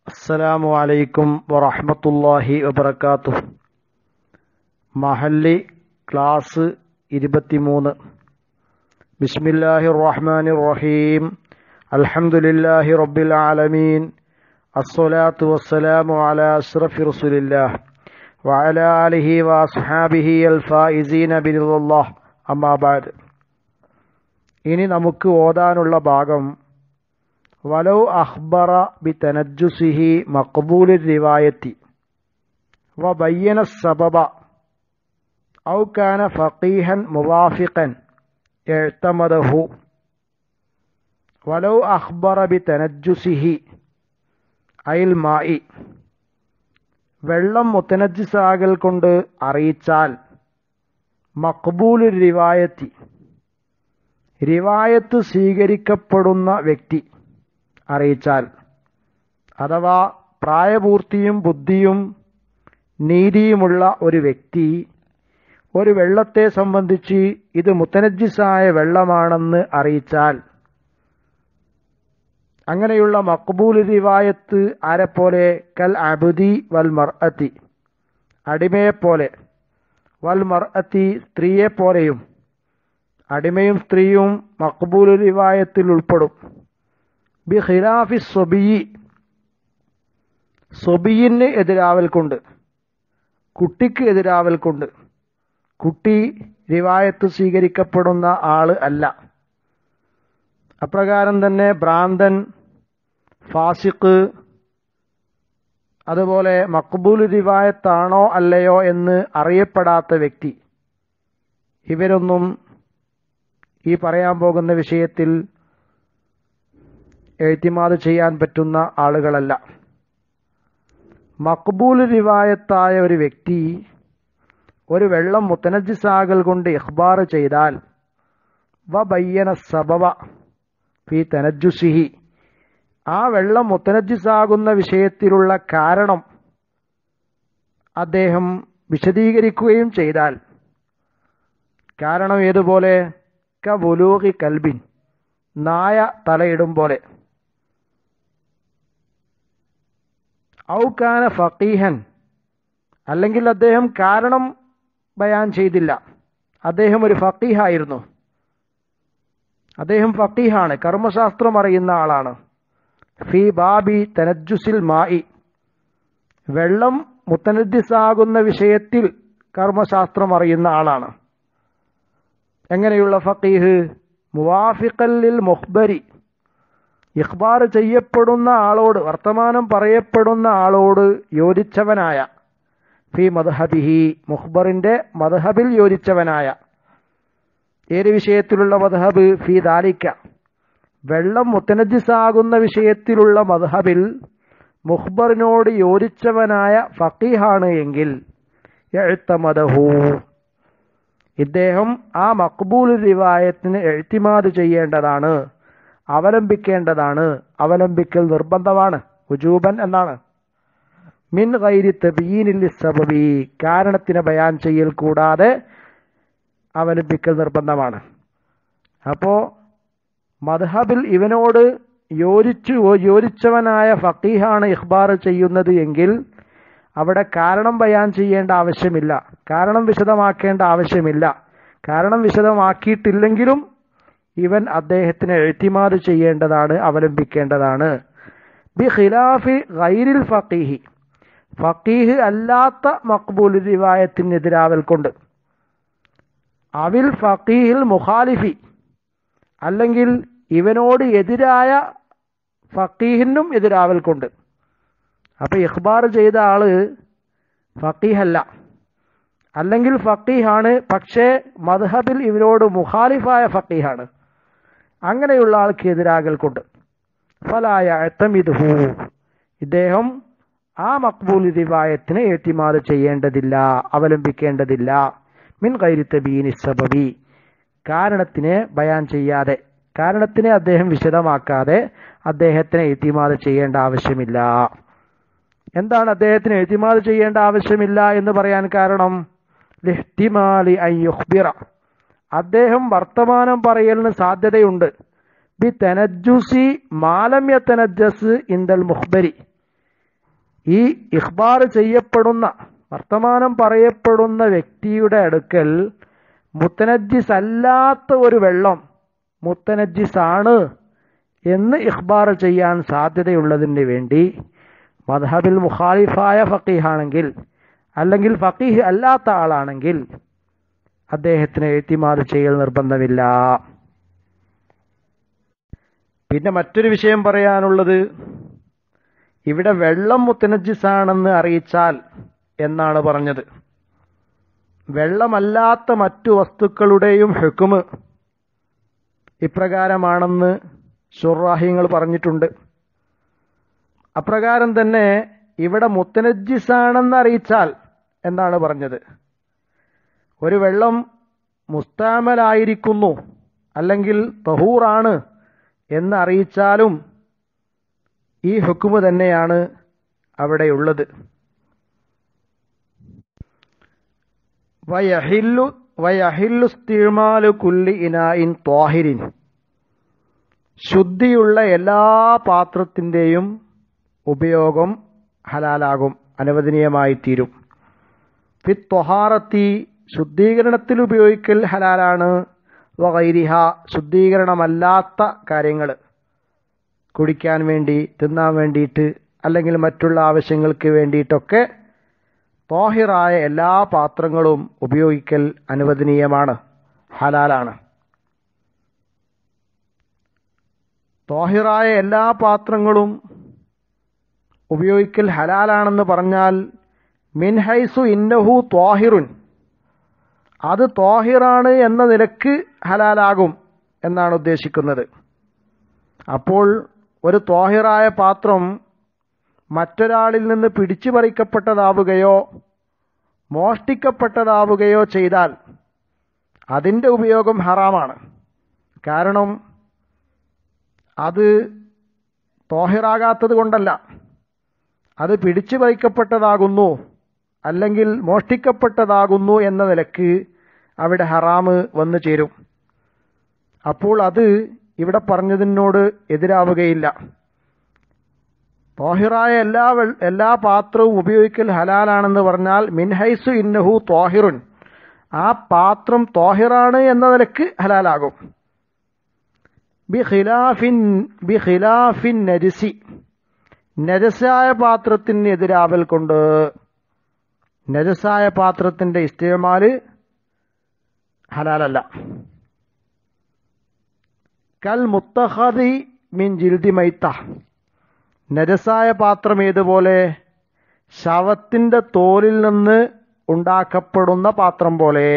السلام عليكم ورحمة الله وبركاته Mahalli class ഇരുപത്തിമൂന്ന് ബിസ്മില്ലാഹി റഹ്മാൻ റഹീം അൽഹംദുലില്ലാഹി റബ്ബിൽ ആലമീൻ അസ്സലാത്തു വസ്സലാമു അലാ അഷ്റഫി റസൂലില്ലാഹ് വഅല ആലിഹി വഅസ്ഹാബിഹി അൽ ഫായിസീന ബിറില്ലാഹ് അമ്മാ ബഅദ് ഇനി നമുക്ക് ഓതാനുള്ള ഭാഗം വലൗ അഖ്ബറ ബി തനജുസിഹി മഖബൂൽ റിവായത്തി വബയ്യന സബബ ഔ കാന ഫഖീഹൻ മുവാഫിഖൻ എഴുത്തമദഹു വലൗ അഖ്ബറ ബി തനജുസിഹി അയിൽ മായി വെള്ളം മുത്തനജിസാകൽ കൊണ്ട് അറിയിച്ചാൽ മക്ബൂൽ റിവായത്തി റിവായത്ത് സ്വീകരിക്കപ്പെടുന്ന വ്യക്തി അറിയിച്ചാൽ അഥവാ പ്രായപൂർത്തിയും ബുദ്ധിയും നീതിയുമുള്ള ഒരു വ്യക്തി ഒരു വെള്ളത്തെ സംബന്ധിച്ച് ഇത് മുത്തനജിസായ വെള്ളമാണെന്ന് അറിയിച്ചാൽ അങ്ങനെയുള്ള മക്ബൂൽ റിവായത്ത് ആരെപ്പോലെ കൽ അബുദി വൽ മർഅത്തി അടിമയെപ്പോലെ വൽ മർഅത്തി സ്ത്രീയെപ്പോലെയും അടിമയും സ്ത്രീയും മക്ബൂൽ റിവായത്തിൽ ഉൾപ്പെടും ബി ഖിലാഫി സ്വബിയി സ്വബിയിന് എതിരാവൽ കൊണ്ട് കുട്ടിക്ക് എതിരാവൽ കൊണ്ട് കുട്ടി റിവായത്ത് സ്വീകരിക്കപ്പെടുന്ന ആള് അല്ല അപ്രകാരം തന്നെ ഭ്രാന്തൻ ഫാസിഖ് അതുപോലെ മക്ബൂൽ റിവായത്താണോ അല്ലയോ എന്ന് അറിയപ്പെടാത്ത വ്യക്തി ഇവരൊന്നും ഈ പറയാൻ പോകുന്ന വിഷയത്തിൽ എഴുത്തിമാത് ചെയ്യാൻ പറ്റുന്ന ആളുകളല്ല മക്ബൂൽ റിവായത്തായ ഒരു വ്യക്തി ഒരു വെള്ളം മുത്തനജിസാകൽ കൊണ്ട് ഇഖ്ബാർ ചെയ്താൽ വ ബയ്യന സബവ ഫി തനജുസിഹി ആ വെള്ളം മുത്തനജിസാകുന്ന വിഷയത്തിലുള്ള കാരണം അദ്ദേഹം വിശദീകരിക്കുകയും ചെയ്താൽ കാരണം ഏതുപോലെ ക വുലൂഹി കൽബിൻ നായ തലയിടും പോലെ ഔകാന ഫക്കീഹൻ അല്ലെങ്കിൽ അദ്ദേഹം കാരണം ബയാൻ ചെയ്തില്ല അദ്ദേഹം ഒരു ഫക്കീഹായിരുന്നു അദ്ദേഹം ഫക്കീഹാണ് കർമ്മശാസ്ത്രം അറിയുന്ന ആളാണ് ഫി ബാബി തനജുസിൽ മായി വെള്ളം മുത്തനദ്ദിസാകുന്ന വിഷയത്തിൽ കർമ്മശാസ്ത്രം അറിയുന്ന ആളാണ് എങ്ങനെയുള്ള ഫക്കീഹ് മുവാഫിഖല്ലിൽ മുഹ്ബരി ഇഖ്ബാർ ചെയ്യപ്പെടുന്ന ആളോട് വർത്തമാനം പറയപ്പെടുന്ന ആളോട് യോജിച്ചവനായ ഫി മദ്ഹബിഹി മുഖ്ബറിന്റെ മദ്ഹബിൽ യോജിച്ചവനായ ഏത് വിഷയത്തിലുള്ള മദ്ഹബ് ഫി ദാലിക്ക വെള്ളം മുത്തനജിസാകുന്ന വിഷയത്തിലുള്ള മദ്ഹബിൽ മുഖ്ബറിനോട് യോജിച്ചവനായ ഫക്കീഹാണ് എങ്കിൽ എഴുത്തമദഹു ഇദ്ദേഹം ആ മക്ബൂൽ റിവായത്തിന് എഴുത്തിമാത് ചെയ്യേണ്ടതാണ് അവലംബിക്കേണ്ടതാണ് അവലംബിക്കൽ നിർബന്ധമാണ് ഉജൂബൻ എന്നാണ് മിൻ ഗൈരി തബീനിൽ സബബി കാരണത്തിന് ബയാൻ ചെയ്യൽ കൂടാതെ അവലംബിക്കൽ നിർബന്ധമാണ് അപ്പോ മദ്ഹബിൽ ഇവനോട് യോജിച്ചു യോജിച്ചവനായ ഫക്കീഹാണ് ഇഖ്ബാർ ചെയ്യുന്നത് എങ്കിൽ അവിടെ കാരണം ബയാൻ ചെയ്യേണ്ട ആവശ്യമില്ല കാരണം വിശദമാക്കേണ്ട ആവശ്യമില്ല കാരണം വിശദമാക്കിയിട്ടില്ലെങ്കിലും ഇവൻ അദ്ദേഹത്തിന് എഴുത്തിമാത് ചെയ്യേണ്ടതാണ് അവലംബിക്കേണ്ടതാണ് ബി ഖിലാഫി ഗൈരിൽ ഫക്കീഹി ഫക്കീഹ് അല്ലാത്ത മക്ബൂൽ റിവായത്തിനെതിരാവൽ കൊണ്ട് അവിൽ ഫക്കീഹിൽ മുഖാലിഫി അല്ലെങ്കിൽ ഇവനോട് എതിരായ ഫക്കീഹിനും എതിരാവൽ കൊണ്ട് അപ്പൊ ഇഖ്ബാർ ചെയ്ത ആള് ഫക്കീഹല്ല അല്ലെങ്കിൽ ഫക്കീഹാണ് പക്ഷേ മദ്ഹബിൽ ഇവരോട് മുഖാലിഫായ ഫക്കീഹാണ് അങ്ങനെയുള്ള ആൾക്ക് എതിരാകൽ കൊണ്ട് ഫലായ എത്തമിദ്ഹു ഇദ്ദേഹം ആ മക്ബൂൽ റിവായത്തിന് ഏറ്റിമാത് ചെയ്യേണ്ടതില്ല അവലംബിക്കേണ്ടതില്ല മിൻ കൈരിത്ത ബീനി സബബി കാരണത്തിനെ ബയാൻ ചെയ്യാതെ കാരണത്തിനെ അദ്ദേഹം വിശദമാക്കാതെ അദ്ദേഹത്തിന് ഏറ്റിമാത് ചെയ്യേണ്ട ആവശ്യമില്ല എന്താണ് അദ്ദേഹത്തിന് എഴുതിമാത് ചെയ്യേണ്ട ആവശ്യമില്ല എന്ന് പറയാൻ കാരണം ലിഹ്തിമാലി അയ്യുഹ്ബിറ അദ്ദേഹം വർത്തമാനം പറയലിന് സാധ്യതയുണ്ട് ബി തനജുസി മാലമ്യ തനജസ് ഇന്ദൽ മുഹ്ബരി ഈ ഇഖ്ബാർ ചെയ്യപ്പെടുന്ന വർത്തമാനം പറയപ്പെടുന്ന വ്യക്തിയുടെ അടുക്കൽ മുത്തനജിസ് അല്ലാത്ത ഒരു വെള്ളം മുത്തനജിസ് ആണ് എന്ന് ഇഖ്ബാർ ചെയ്യാൻ സാധ്യതയുള്ളതിന് വേണ്ടി മദ്ഹബിൽ മുഖാലിഫായ ഫക്കീഹാണെങ്കിൽ അല്ലെങ്കിൽ ഫക്കീഹ് അല്ലാത്ത ആളാണെങ്കിൽ അദ്ദേഹത്തിന് എഴുത്തിമാർ ചെയ്യൽ നിർബന്ധമില്ല പിന്നെ മറ്റൊരു വിഷയം പറയാനുള്ളത് ഇവിടെ വെള്ളം മുത്തനജിസാണെന്ന് അറിയിച്ചാൽ എന്നാണ് പറഞ്ഞത് വെള്ളമല്ലാത്ത മറ്റു വസ്തുക്കളുടെയും ഹുക്കുമ് ഇപ്രകാരമാണെന്ന് ഷുറാഹിങ്ങൾ പറഞ്ഞിട്ടുണ്ട് അപ്രകാരം തന്നെ ഇവിടെ മുത്തനജിസാണെന്ന് അറിയിച്ചാൽ എന്നാണ് പറഞ്ഞത് ഒരു വെള്ളം മുസ്താമലായിരിക്കുന്നു അല്ലെങ്കിൽ തഹൂറാണ് എന്ന് അറിയിച്ചാലും ഈ ഹുക്കുമ് തന്നെയാണ് അവിടെയുള്ളത് വയഹില്ലു വയഹില്ലു സ്ഥിമാലു കുല്ലി ഇനായിൻ ത്വാഹിരിൻ ശുദ്ധിയുള്ള എല്ലാ പാത്രത്തിൻ്റെയും ഉപയോഗം ഹലാലാകും അനുവദനീയമായി തീരും ഫി ത്വഹാറത്തി ശുദ്ധീകരണത്തിൽ ഉപയോഗിക്കൽ ഹലാലാണ് വൈരിഹ ശുദ്ധീകരണമല്ലാത്ത കാര്യങ്ങൾ കുടിക്കാൻ വേണ്ടി തിന്നാൻ വേണ്ടിയിട്ട് അല്ലെങ്കിൽ മറ്റുള്ള ആവശ്യങ്ങൾക്ക് വേണ്ടിയിട്ടൊക്കെ തോഹിറായ എല്ലാ പാത്രങ്ങളും ഉപയോഗിക്കൽ അനുവദനീയമാണ് ഹലാലാണ് തോഹിറായ എല്ലാ പാത്രങ്ങളും ഉപയോഗിക്കൽ ഹലാലാണെന്ന് പറഞ്ഞാൽ മിൻഹൈസു ഇന്നഹു ത്വാഹിറുൻ അത് ത്വാഹിറാണ് എന്ന നിലക്ക് ഹലാലാകും എന്നാണ് ഉദ്ദേശിക്കുന്നത് അപ്പോൾ ഒരു ത്വാഹിറായ പാത്രം മറ്റൊരാളിൽ നിന്ന് പിടിച്ചു പറിക്കപ്പെട്ടതാവുകയോ മോഷ്ടിക്കപ്പെട്ടതാവുകയോ ചെയ്താൽ അതിൻ്റെ ഉപയോഗം ഹറാമാണ് കാരണം അത് തോഹിറാകാത്തത് കൊണ്ടല്ല അത് പിടിച്ചു പറിക്കപ്പെട്ടതാകുന്നു അല്ലെങ്കിൽ മോഷ്ടിക്കപ്പെട്ടതാകുന്നു എന്ന നിലക്ക് അവിടെ ഹറാമ് വന്നു ചേരും അപ്പോൾ അത് ഇവിടെ പറഞ്ഞതിനോട് എതിരാവുകയില്ല തോഹിറായ എല്ലാ എല്ലാ പാത്രവും ഉപയോഗിക്കൽ ഹലാലാണെന്ന് പറഞ്ഞാൽ മിൻഹൈസു ഇന്നഹു തോഹിറുൻ ആ പാത്രം തോഹിറാണ് എന്ന നിലക്ക് ഹലാലാകും ബി ഖിലാഫിൻ ബി ഖിലാഫിൻ നരിസി നജസായ പാത്രത്തിന് എതിരാവൽ കൊണ്ട് നജസായ പാത്രത്തിന്റെ ഇസ്തേമാല് ഹലാലല്ല കൽ മുത്തഹദി മിൻ ജിൽദി മൈത്ത നജസായ പാത്രം ഏതുപോലെ ശവത്തിന്റെ തോലിൽ നിന്ന് ഉണ്ടാക്കപ്പെടുന്ന പാത്രം പോലെ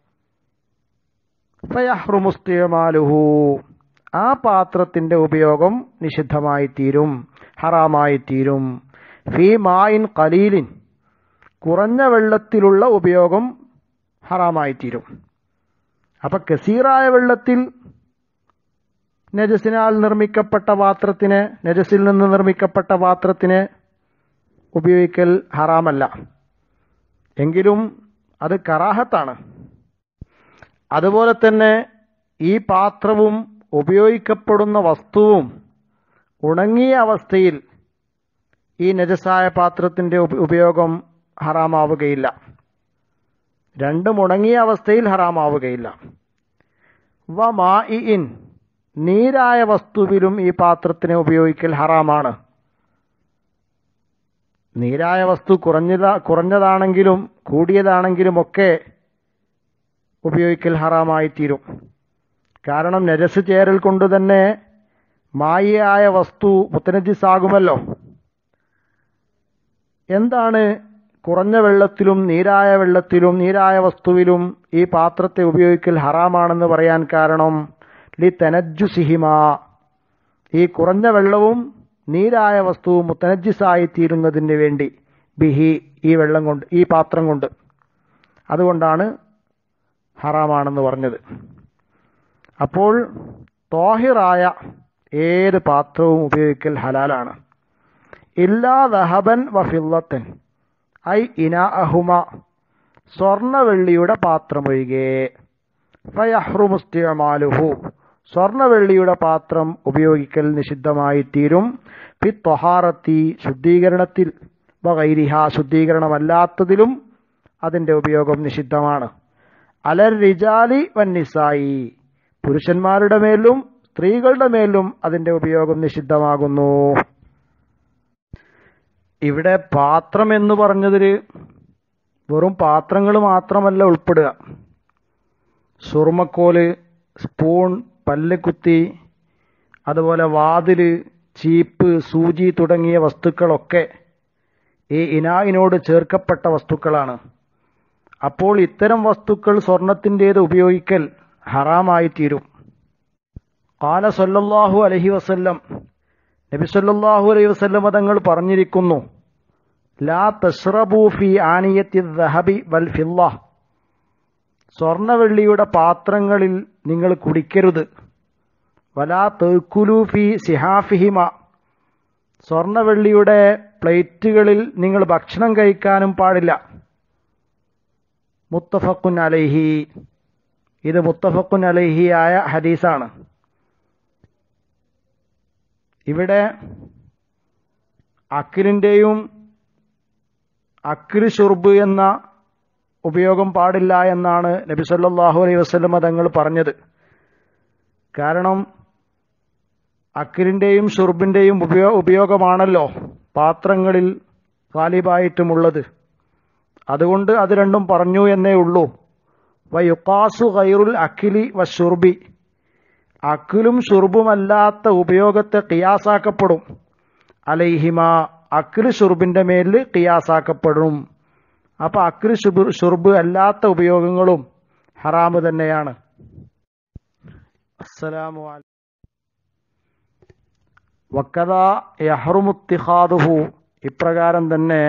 ഫയഹ്റുമുസ്തിയമാലുഹു ആ പാത്രത്തിന്റെ ഉപയോഗം നിഷിദ്ധമായി തീരും ഹറാമായി തീരും ഫീ മായിൻ കലീലിൻ കുറഞ്ഞ വെള്ളത്തിലുള്ള ഉപയോഗം ഹറാമായി തീരും അപ്പൊ കസീറായ വെള്ളത്തിൽ നജസിനാൽ നിർമ്മിക്കപ്പെട്ട പാത്രത്തിന് നജസിൽ നിന്ന് നിർമ്മിക്കപ്പെട്ട പാത്രത്തിന് ഉപയോഗിക്കൽ ഹറാമല്ല എങ്കിലും അത് കറാഹത്താണ് അതുപോലെ തന്നെ ഈ പാത്രവും ഉപയോഗിക്കപ്പെടുന്ന വസ്തുവും ഉണങ്ങിയ അവസ്ഥയിൽ ഈ നജസായ പാത്രത്തിന്റെ ഉപയോഗം ഹറാമാവുകയില്ല രണ്ടും ഉണങ്ങിയ അവസ്ഥയിൽ ഹറാമാവുകയില്ല വ മാ ഇൻ നീരായ വസ്തുവിലും ഈ പാത്രത്തിനെ ഉപയോഗിക്കൽ ഹറാമാണ് നീരായ വസ്തു കുറഞ്ഞത കുറഞ്ഞതാണെങ്കിലും കൂടിയതാണെങ്കിലും ഒക്കെ ഉപയോഗിക്കൽ ഹറാമായി തീരും കാരണം നരസ് ചേരൽ കൊണ്ട് തന്നെ മായയായ വസ്തു മുത്തനജിസാകുമല്ലോ എന്താണ് കുറഞ്ഞ വെള്ളത്തിലും നീരായ വെള്ളത്തിലും നീരായ വസ്തുവിലും ഈ പാത്രത്തെ ഉപയോഗിക്കൽ ഹറാമാണെന്ന് പറയാൻ കാരണം ലി തെനജുസിഹിമ ഈ കുറഞ്ഞ വെള്ളവും നീരായ വസ്തുവും മുത്തനജിസായി തീരുന്നതിന് വേണ്ടി ബിഹി ഈ വെള്ളം കൊണ്ട് ഈ പാത്രം കൊണ്ട് അതുകൊണ്ടാണ് ഹറാമാണെന്ന് പറഞ്ഞത് അപ്പോൾ തോഹിറായ ഏത് പാത്രവും ഉപയോഗിക്കൽ ഹലാലാണ് ഇല്ലാ ദഹബൻ വഫില്ലത്തൻ ഐ ഇന അഹുമ സ്വർണവെള്ളിയുടെ പാത്രമൊഴികെ ഫയഹ്റുമുസ്തിയമാലുഹു സ്വർണവെള്ളിയുടെ പാത്രം ഉപയോഗിക്കൽ നിഷിദ്ധമായി തീരും ഫി ത്വഹാറത്തി ശുദ്ധീകരണത്തിൽ വൈരിഹ ശുദ്ധീകരണമല്ലാത്തതിലും അതിൻ്റെ ഉപയോഗം നിഷിദ്ധമാണ് അലർ റിജാലി വന്നിസായി പുരുഷന്മാരുടെ മേലും സ്ത്രീകളുടെ മേലും അതിൻ്റെ ഉപയോഗം നിഷിദ്ധമാകുന്നു ഇവിടെ പാത്രം എന്ന് പറഞ്ഞതിൽ വെറും പാത്രങ്ങൾ മാത്രമല്ല ഉൾപ്പെടുക സുറുമക്കോല് സ്പൂൺ പല്ലുകുത്തി അതുപോലെ വാതില് ചീപ്പ് സൂചി തുടങ്ങിയ വസ്തുക്കളൊക്കെ ഈ ഇനായിനോട് ചേർക്കപ്പെട്ട വസ്തുക്കളാണ് അപ്പോൾ ഇത്തരം വസ്തുക്കൾ സ്വർണത്തിൻ്റേത് ഉപയോഗിക്കൽ ഹറാമായി തീരും കാല സല്ലല്ലാഹു അലഹി വസല്ലം നബി സല്ലല്ലാഹു അലൈഹി വസല്ലം തങ്ങൾ പറഞ്ഞിരിക്കുന്നു ലാ തഷ്റബു ഫി ആനിയത്തി ദഹബി വൽ ഫില്ല സ്വർണവെള്ളിയുടെ പാത്രങ്ങളിൽ നിങ്ങൾ കുടിക്കരുത് വലാ തേക്കുലു ഫി സിഹാഫിഹിമ സ്വർണവെള്ളിയുടെ പ്ലേറ്റുകളിൽ നിങ്ങൾ ഭക്ഷണം കഴിക്കാനും പാടില്ല മുത്തഫക്കുൻ അലൈഹി ഇത് മുത്തഫക്കുൻ അലൈഹിയായ ഹദീസാണ് ഇവിടെ അക്കിലിൻ്റെയും അക്കിൽ ഷുർബ് എന്ന ഉപയോഗം പാടില്ല എന്നാണ് നബി സല്ലല്ലാഹു അലൈഹി വസല്ലം തങ്ങൾ പറഞ്ഞത് കാരണം അക്കിലിൻ്റെയും ഷുർബിൻ്റെയും ഉപയോ ഉപയോഗമാണല്ലോ പാത്രങ്ങളിൽ കാലിബായിട്ടുമുള്ളത് അതുകൊണ്ട് അത് രണ്ടും പറഞ്ഞു എന്നേ ഉള്ളൂ വയുക്കാസു ഖൈറുൽ അക്കിലി വഷുർബി അക്കിലും ഷുർബുമല്ലാത്ത ഉപയോഗത്തെ കിയാസാക്കപ്പെടും അലൈഹിമ അക്കിൽ ഷുർബിന്റെ മേലിൽ കിയാസാക്കപ്പെടും അപ്പൊ അക്കിൽ ഷുബ് ഷുർബ് അല്ലാത്ത ഉപയോഗങ്ങളും ഹറാമ് തന്നെയാണ് അസ്സലാമു അലൈക്കും വക്കത യഹ്റുമുത്തിഹാദുഹു ഇപ്രകാരം തന്നെ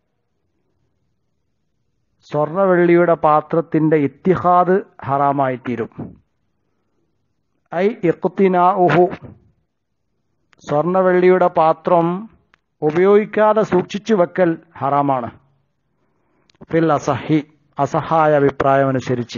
സ്വർണവെള്ളിയുടെ പാത്രത്തിന്റെ ഇത്തിഹാദ് ഹറാമായിത്തീരും ഐ ഇഖ്തിനാഉഹു സ്വർണവെള്ളിയുടെ പാത്രം ഉപയോഗിക്കാതെ സൂക്ഷിച്ചു വെക്കൽ ഹറാമാണ് ഫിൽ അസഹി അസഹായ അഭിപ്രായമനുസരിച്ച്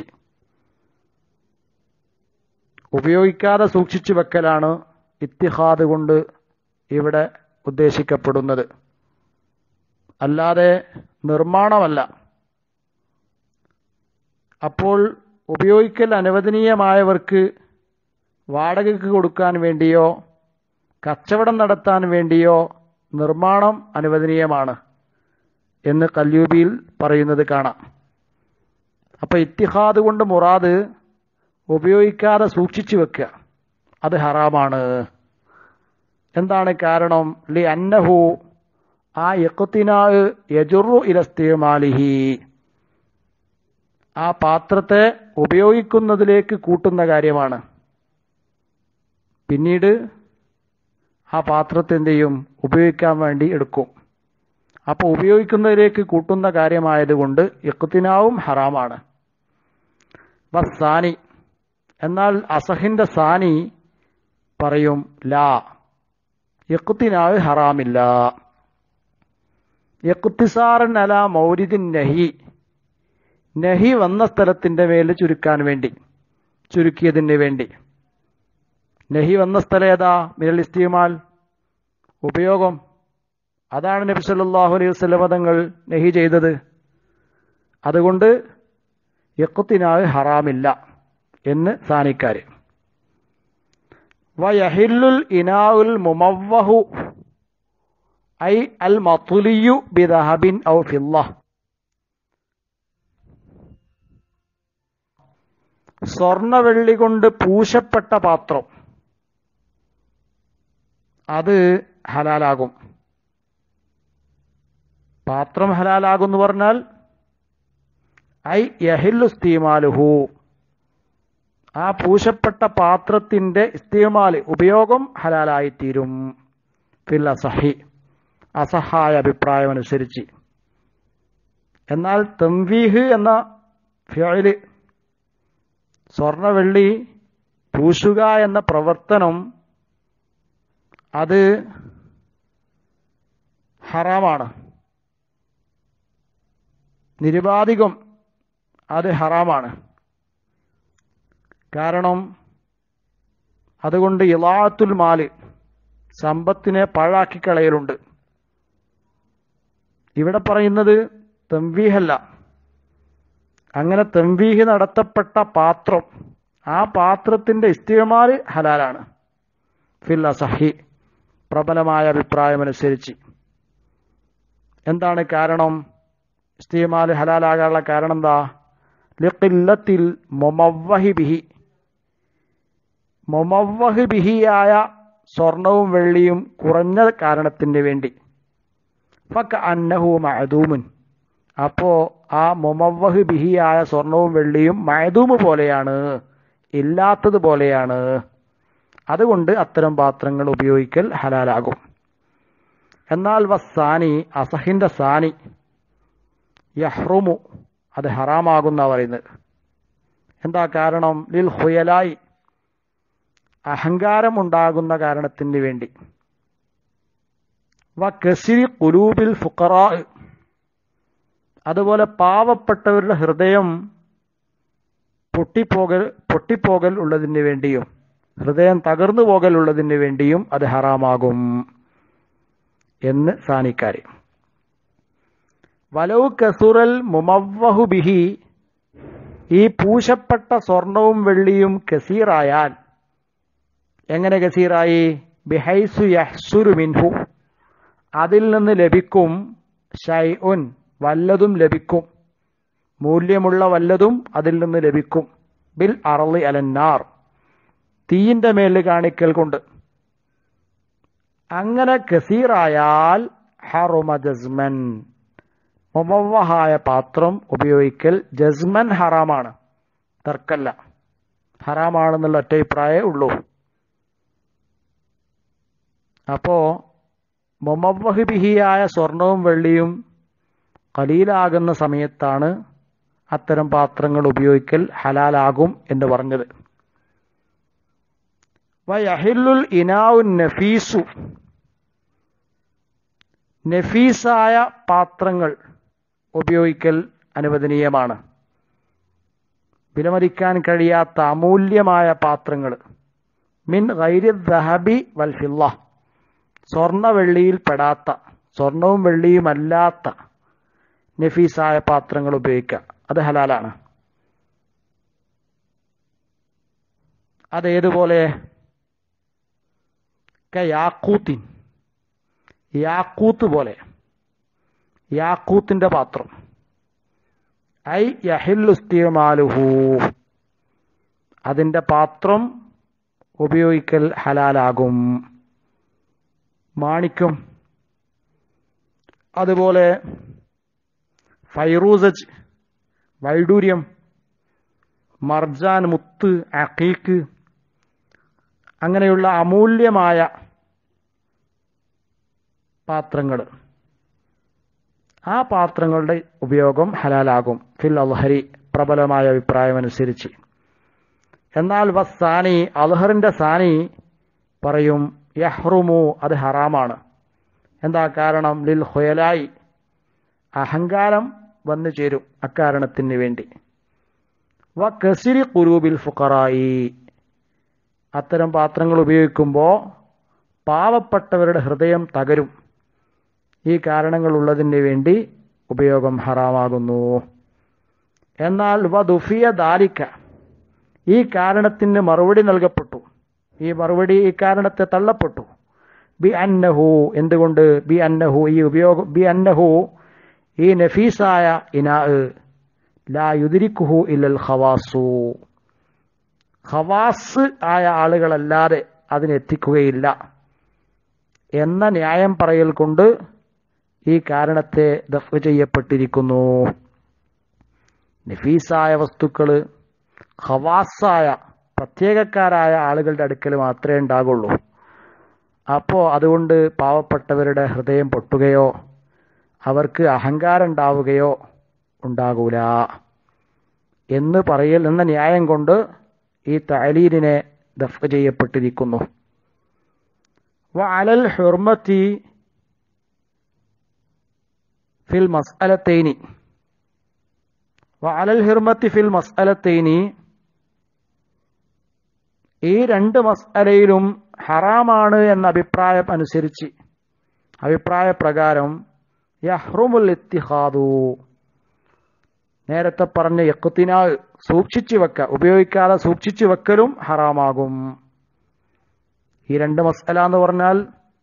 ഉപയോഗിക്കാതെ സൂക്ഷിച്ചു വെക്കലാണ് ഇത്തിഹാദ് കൊണ്ട് ഇവിടെ ഉദ്ദേശിക്കപ്പെടുന്നത് അല്ലാതെ നിർമ്മാണമല്ല അപ്പോൾ ഉപയോഗിക്കൽ അനുവദനീയമായവർക്ക് വാടകയ്ക്ക് കൊടുക്കാൻ വേണ്ടിയോ കച്ചവടം നടത്താൻ വേണ്ടിയോ നിർമ്മാണം അനുവദനീയമാണ് എന്ന് കല്യൂബിയിൽ പറയുന്നത് കാണാം അപ്പൊ ഇത്തിഹാദ് കൊണ്ട് മുറാദ് ഉപയോഗിക്കാതെ സൂക്ഷിച്ചു വെക്കുക അത് ഹറാമാണ് എന്താണ് കാരണം ലി അന്നഹു ആ യക്കുത്തിനാ യജുറു ഇലസ്തിമാലിഹി ആ പാത്രത്തെ ഉപയോഗിക്കുന്നതിലേക്ക് കൂട്ടുന്ന കാര്യമാണ് പിന്നീട് ആ പാത്രത്തെ എന്ത് ചെയ്യും ഉപയോഗിക്കാൻ വേണ്ടി എടുക്കും അപ്പോൾ ഉപയോഗിക്കുന്നതിലേക്ക് കൂട്ടുന്ന കാര്യമായതുകൊണ്ട് ഇഖ്തിനാവും ഹറാമാണ് വസാനി എന്നാൽ അസഹിന്റെ സാനി പറയും ലാ ഇഖ്തിനാവ് ഹറാമില്ല ഇഖ്തിസാറൻ അല മൗരിദിൻ നഹി നഹി വന്ന സ്ഥലത്തിന്റെ മേൽ ചുരുക്കാൻ വേണ്ടി ചുരുക്കിയതിന് വേണ്ടി നഹി വന്ന സ്ഥലം ഏതാ മിനൽ ഇസ്തിമാൽ ഉപയോഗം അതാണ് നബി സല്ലല്ലാഹു അലൈഹി വസല്ലം തങ്ങൾ നഹി ചെയ്തത് അതുകൊണ്ട് യക്കുത്തിനാവ് ഹറാമില്ല എന്ന് സാനിക്കാര് വയഹില്ലുൽ ഇനാവുൽ മുമവ്വഹു ഐ അൽ മത്തുലിയു ബിദഹബിൻ ഔ ഫില്ല സ്വർണവെള്ളി കൊണ്ട് പൂശപ്പെട്ട പാത്രം അത് ഹലാലാകും പാത്രം ഹലാലാകും എന്ന് പറഞ്ഞാൽ ഐ യഹില്ലു സ്തീമാലുഹു ആ പൂശപ്പെട്ട പാത്രത്തിന്റെ ഇസ്തീമാല് ഉപയോഗം ഹലാലായിത്തീരും ഫിൽ അസഹി അസഹായ അഭിപ്രായം അനുസരിച്ച് എന്നാൽ തംവീഹ് എന്ന ഫിയല് സ്വർണവെള്ളി പൂശുക എന്ന പ്രവർത്തനം അത് ഹറാമാണ് നിരുപാധികം അത് ഹറാമാണ് കാരണം അതുകൊണ്ട് ഇലാത്തുൽ മാല് സമ്പത്തിനെ പാഴാക്കി കളയലുണ്ട് ഇവിടെ പറയുന്നത് തെംവീഹല്ല അങ്ങനെ തെംവീഹ് നടത്തപ്പെട്ട പാത്രം ആ പാത്രത്തിന്റെ ഇസ്തിമാൽ ഹലാലാണ് ഫിൽ അസഹി പ്രബലമായ അഭിപ്രായമനുസരിച്ച് എന്താണ് കാരണം ഇസ്തിമാൽ ഹലാലാകാനുള്ള കാരണം എന്താ ലിഖില്ലത്തിൽ മൊമവ്വഹി ബിഹി മൊമവ്വഹ് ബിഹിയായ സ്വർണവും വെള്ളിയും കുറഞ്ഞ കാരണത്തിന് വേണ്ടി ഫക്ക അന്നഹു മഅദൂമുൻ അപ്പോ ആ മൊമവ്വഹ് ബിഹിയായ സ്വർണവും വെള്ളിയും മഅദൂമ് പോലെയാണ് ഇല്ലാത്തത് പോലെയാണ് അതുകൊണ്ട് അത്തരം പാത്രങ്ങൾ ഉപയോഗിക്കൽ ഹലാലാകും എന്നാൽ വസാനി അസഹിന്റെ സാനി യഹ്റുമു അത് ഹറാമാകുന്ന പറയുന്നത് എന്താ കാരണം ലിൽ ഹുയലായി അഹങ്കാരം ഉണ്ടാകുന്ന കാരണത്തിന് വേണ്ടി വ കസിരി കുലൂബിൽ ഫുക്കറാ അതുപോലെ പാവപ്പെട്ടവരുടെ ഹൃദയം പൊട്ടിപ്പോകൽ പൊട്ടിപ്പോകൽ ഉള്ളതിന് വേണ്ടിയും ഹൃദയം തകർന്നു പോകൽ ഉള്ളതിന് വേണ്ടിയും അത് ഹറാമാകും എന്ന് സാനിക്കാര് വലൗ കസുറൽ മുമവ്വഹു ബിഹി ഈ പൂശപ്പെട്ട സ്വർണവും വെള്ളിയും കസീറായാൽ എങ്ങനെ കസീറായി ബിഹൈസു യഹ്സുരു മിൻഹു അതിൽ നിന്ന് ലഭിക്കും ഷൈഉൻ വല്ലതും ലഭിക്കും മൂല്യമുള്ള വല്ലതും അതിൽ നിന്ന് ലഭിക്കും ബിൽ അറളി അലന്നാർ തീയിന്റെ മേൽ കാണിക്കൽ കൊണ്ട് അങ്ങനെ കസീറായാൽ ഹറുമ ജസ്മൻ മുമവഹായ പാത്രം ഉപയോഗിക്കൽ ജസ്മൻ ഹറാമാണ് തർക്കല്ല ഹറാമാണെന്നുള്ള ഒറ്റ അഭിപ്രായമേ ഉള്ളൂ അപ്പോ മൊമവഹ് ബിഹിയായ സ്വർണവും വെള്ളിയും കലീലാകുന്ന സമയത്താണ് അത്തരം പാത്രങ്ങൾ ഉപയോഗിക്കൽ ഹലാലാകും എന്ന് പറഞ്ഞത് വയഹില്ലുൽ ഇനാവു നഫീസു നഫീസായ പാത്രങ്ങൾ ഉപയോഗിക്കൽ അനുവദനീയമാണ് വിലമതിക്കാൻ കഴിയാത്ത അമൂല്യമായ പാത്രങ്ങൾ മിൻ ഗൈരി ദഹബി വൽ ഫില്ല സ്വർണ്ണ വെള്ളിയിൽ പെടാത്ത സ്വർണവും വെള്ളിയും അല്ലാത്ത നഫീസായ പാത്രങ്ങൾ ഉപയോഗിക്കുക അത് ഹലാലാണ് അതേതുപോലെ യാക്കൂത്തിൻ യാക്കൂത്ത് പോലെ യാക്കൂത്തിന്റെ പാത്രം ഐ യഹില്ലുസ്തിമാലുഹു അതിന്റെ പാത്രം ഉപയോഗിക്കൽ ഹലാലാകും മാണിക്യം അതുപോലെ ഫൈറൂസജ് വൈഡൂര്യം മർജാൻ മുത്ത് അക്കീക്ക് അങ്ങനെയുള്ള അമൂല്യമായ പാത്രങ്ങൾ ആ പാത്രങ്ങളുടെ ഉപയോഗം ഹലാലാകും ഫിൽ അൽഹരി പ്രബലമായ അഭിപ്രായമനുസരിച്ച് എന്നാൽ വസ്സാനി അൽഹറിന്റെ സാനി പറയും യഹ്റുമു അത് ഹറാമാണ് എന്താ കാരണം ലിൽ ഹൊയലായി അഹങ്കാരം വന്നു ചേരും അക്കാരണത്തിന് വേണ്ടി വ കസിരി കുരൂബിൽ ഫുക്കറായി അത്തരം പാത്രങ്ങൾ ഉപയോഗിക്കുമ്പോൾ പാവപ്പെട്ടവരുടെ ഹൃദയം തകരും ഈ കാരണങ്ങൾ ഉള്ളതിന് വേണ്ടി ഉപയോഗം ഹറാമാകുന്നു എന്നാൽ വധുഫിയ ദാലിക്ക ഈ കാരണത്തിന് മറുപടി നൽകപ്പെട്ടു ഈ മറുപടി ഈ കാരണത്തെ തള്ളപ്പെട്ടു ബി അന്നഹു എന്തുകൊണ്ട് ബി അന്നഹു ഈ ഉപയോഗം ബി അന്നഹു ഈ നഫീസായ ഇനാ ലാ യുദിരിക്കുഹു ഇല്ലൽ ഖവാസു ഖവാസ് ആയ ആളുകളല്ലാതെ അതിനെത്തിക്കുകയില്ല എന്ന ന്യായം പറയൽ കൊണ്ട് ഈ കാരണത്തെ ദഫ് ചെയ്യപ്പെട്ടിരിക്കുന്നു നഫീസായ വസ്തുക്കൾ ഖവാസായ പ്രത്യേകക്കാരായ ആളുകളുടെ അടുക്കൽ മാത്രമേ ഉണ്ടാകുള്ളൂ അപ്പോൾ അതുകൊണ്ട് പാവപ്പെട്ടവരുടെ ഹൃദയം പൊട്ടുകയോ അവർക്ക് അഹങ്കാരം ഉണ്ടാവുകയോ ഉണ്ടാകൂല എന്ന് പറയൽ എന്ന ന്യായം കൊണ്ട് ഈ തലീലിനെ ദഫ് ചെയ്യപ്പെട്ടിരിക്കുന്നു വഅലൽ ഹുർമത്തി ഫിൽ മസ്അലത്തൈനി വഅലൽ ഹിർമത്തി ഫിൽ മസ്അലത്തൈനി ഈ രണ്ട് മസ്അലയിലും ഹറാമാണ് എന്ന അഭിപ്രായം അനുസരിച്ച് അഭിപ്രായ പ്രകാരം യഹ്റുമുൽ ഇത്തിഹാദു നേരത്തെ പറഞ്ഞ യക്കുത്തിനാ സൂക്ഷിച്ചു വെക്ക ഉപയോഗിക്കാതെ സൂക്ഷിച്ചു വെക്കലും ഹറാമാകും ഈ രണ്ട് മസ്അല എന്ന് പറഞ്ഞാൽ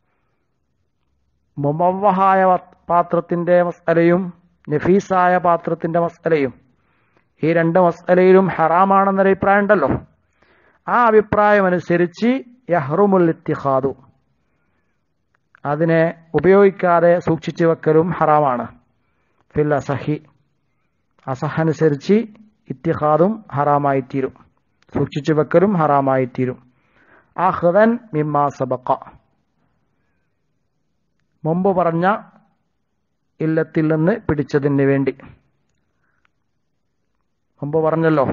മുമവഹായ പാത്രത്തിന്റെ മസ്അലയും നഫീസായ പാത്രത്തിന്റെ മസ്അലയും ഈ രണ്ട് മസ്അലയിലും ഹറാമാണെന്നൊരു അഭിപ്രായം ഉണ്ടല്ലോ ആ അഭിപ്രായം അനുസരിച്ച് യഹ്റുമുൽ ഇത്തിഹാദു അതിനെ ഉപയോഗിക്കാതെ സൂക്ഷിച്ചു വെക്കലും ഹറാമാണ് ഫിൽ അസഹി അസഹനുസരിച്ച് ഇത്തിഹാദും ഹറാമായിത്തീരും സൂക്ഷിച്ചു വെക്കലും ഹറാമായിത്തീരും അഹ്ദൻ മിമ്മാ സബക്ക മുമ്പ് പറഞ്ഞ ഇല്ലത്തിൽ നിന്ന് പിടിച്ചതിന് വേണ്ടി മുമ്പ് പറഞ്ഞല്ലോ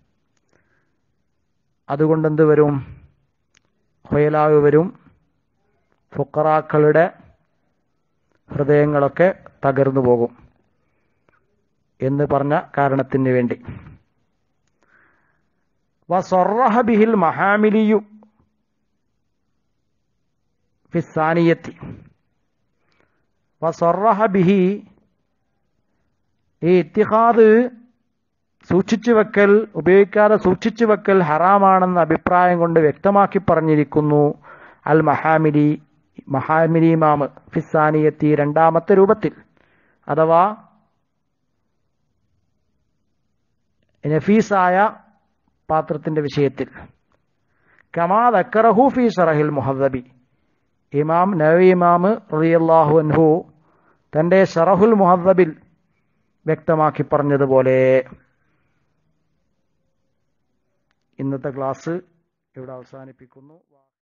അതുകൊണ്ട് എന്ത് വരും ഹൊയലാവ് വരും ഫുക്കറാക്കളുടെ ഹൃദയങ്ങളൊക്കെ തകർന്നു പോകും എന്ന് പറഞ്ഞ കാരണത്തിന് വേണ്ടി വസൊറഹ ബിഹിൽ മഹാമിലിയു ഫിസാനിയത്തി വസൊറഹ ബിഹി ഈ ഇത്തിഹാദ് സൂക്ഷിച്ചു വെക്കൽ ഉപയോഗിക്കാതെ സൂക്ഷിച്ചു വെക്കൽ ഹറാമാണെന്ന അഭിപ്രായം കൊണ്ട് വ്യക്തമാക്കി പറഞ്ഞിരിക്കുന്നു അൽ മഹാമിലി മഹാമിലി ഇമാമ് ഫിസാനിയത്തി രണ്ടാമത്തെ രൂപത്തിൽ അഥവാ നഫീസായ പാത്രത്തിന്റെ വിഷയത്തിൽ കമാ ദക്കറഹു ഫി ഷറഹിൽ മുഹദ്ദബി ഇമാം നവി ഇമാമ് റളിയല്ലാഹു അൻഹു തന്റെ ഷറഹുൽ മുഹദ്ദബിൽ വ്യക്തമാക്കി പറഞ്ഞതുപോലെ ഇന്നത്തെ ക്ലാസ് ഇവിടെ അവസാനിപ്പിക്കുന്നു